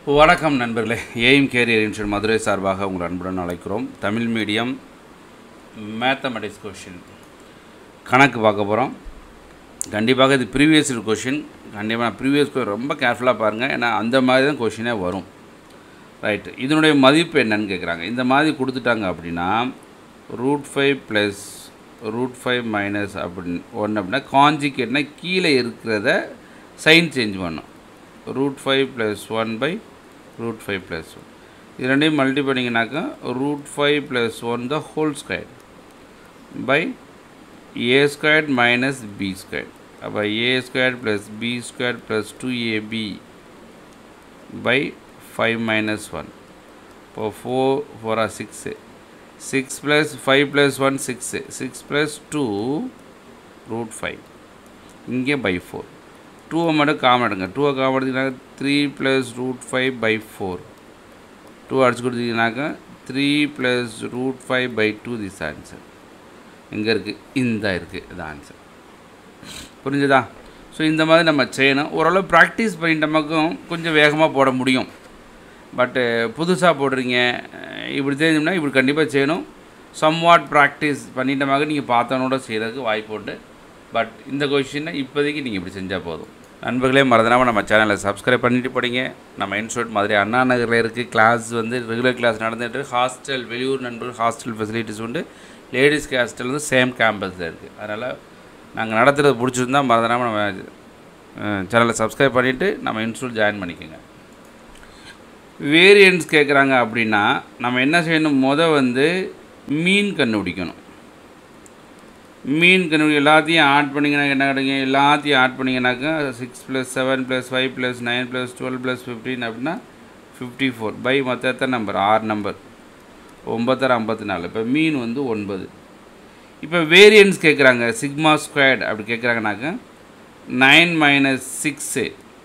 வணக்கம் நண்பர்களே AM carrier institute Madurai சார்பாக உங்கள் அன்புடன் அழைக்கிறோம் தமிழ் மீடியம் மேத்தமெட்டிக்ஸ் கொஷின் கணக்கு பார்க்க போகிறோம் கண்டிப்பாக இது ப்ரீவியஸ் கொஷின் கண்டிப்பாக ப்ரீவியஸ் ரொம்ப கேர்ஃபுல்லாக பாருங்கள் ஏன்னா அந்த மாதிரி தான் கொஷினே வரும் ரைட்டு இதனுடைய மதிப்பு என்னன்னு கேட்குறாங்க இந்த மாதிரி கொடுத்துட்டாங்க அப்படின்னா root five plus root five minus அப்படின்னு ஒன்று அப்படின்னா காஞ்சிகேட்னா கீழே இருக்கிறத சைன் சேஞ்ச் பண்ணும் root five plus one by root five plus one இது ரெண்டையும் மல்டி பண்ணிங்கனாக்கா root five plus one the whole square by A square minus B square அப்போ A square plus B square plus two A B by five minus one இப்போ four ஃபோரா six six plus five plus one six six plus two root five இங்கே by four டூவை மட்டும் common எடுங்க டூவை common எடுத்தீங்கன்னா three plus root five by four two அடிச்சு கொடுத்தீங்கன்னாக்கா three plus root five by two this answer எங்கே இருக்குது இந்த இருக்குது இது ஆன்சர் புரிஞ்சுதா ஸோ இந்த மாதிரி நம்ம செய்யணும் ஓரளவு ப்ராக்டிஸ் பண்ணிட்டோமாக்கும் கொஞ்சம் வேகமாக போட முடியும் பட்டு புதுசாக போடுறீங்க அஹ் இப்படி தெரிஞ்சோம்னா இப்படி கண்டிப்பாக செய்யணும் சம்வாட் ப்ராக்டிஸ் பண்ணிட்டமாக நீங்கள் பார்த்தவனோட செய்கிறதுக்கு வாய்ப்பு உண்டு பட் இந்த கொஷினை இப்போதைக்கு நீங்கள் இப்படி செஞ்சால் போதும் நண்பர்களே மறந்துடாமல் நம்ம சேனலை சப்ஸ்கிரைப் பண்ணிட்டு போடுங்க நம்ம இன்ஸ்டியூட் மாதிரி அண்ணா நகரில் இருக்குது கிளாஸ் வந்து ரெகுலர் கிளாஸ் நடந்துட்டு ஹாஸ்டல் வெளியூர் நண்பர்கள் ஹாஸ்டல் ஃபெசிலிட்டிஸ் உண்டு லேடிஸ் ஹாஸ்டல் வந்து சேம் கேம்பஸில் இருக்குது அதனால் நாங்கள் நடத்துகிறது பிடிச்சிருந்தா மறந்துடாமல் நம்ம சேனலை சப்ஸ்கிரைப் பண்ணிவிட்டு நம்ம இன்ஸ்டியூட் ஜாயின் பண்ணிக்கோங்க வேரியன்ஸ் கேட்குறாங்க அப்படின்னா நம்ம என்ன செய்யணும் முத வந்து மீன் கண்டுபிடிக்கணும் மீன் கண்டுபிடி எல்லாத்தையும் ஆட் பண்ணிங்கன்னா என்ன கிடைக்கும் எல்லாத்தையும் ஆட் பண்ணிங்கனாக்கா six plus seven plus five plus nine plus twelve plus fifteen அப்படின்னா ஃபிஃப்டி ஃபோர் பை மொத்த எத்தனை நம்பர் ஆறு நம்பர் ஒம்பத்தரை ஐம்பத்தி நாலு இப்போ மீன் வந்து ஒன்பது இப்போ வேரியன்ஸ் கேட்குறாங்க சிக்மா ஸ்கொயர்ட் அப்படி கேட்குறாங்கனாக்கா nine minus six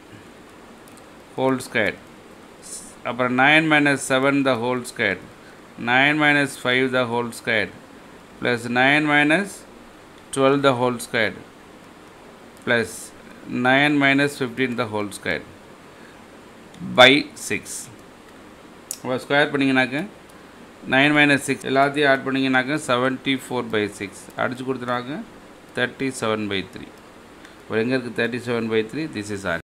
whole squared அப்புறம் nine minus seven the whole square nine minus five the whole square plus nine minus twelve the whole square plus nine minus fifteen the whole square by six அப்போ square பண்ணிங்கனாக்க nine minus six எல்லாத்தையும் add பண்ணிங்கனாக்க seventy four by six அடிச்சு கொடுத்துனாக்க thirty seven by three இப்போ எங்கே இருக்குது thirty seven by three this is on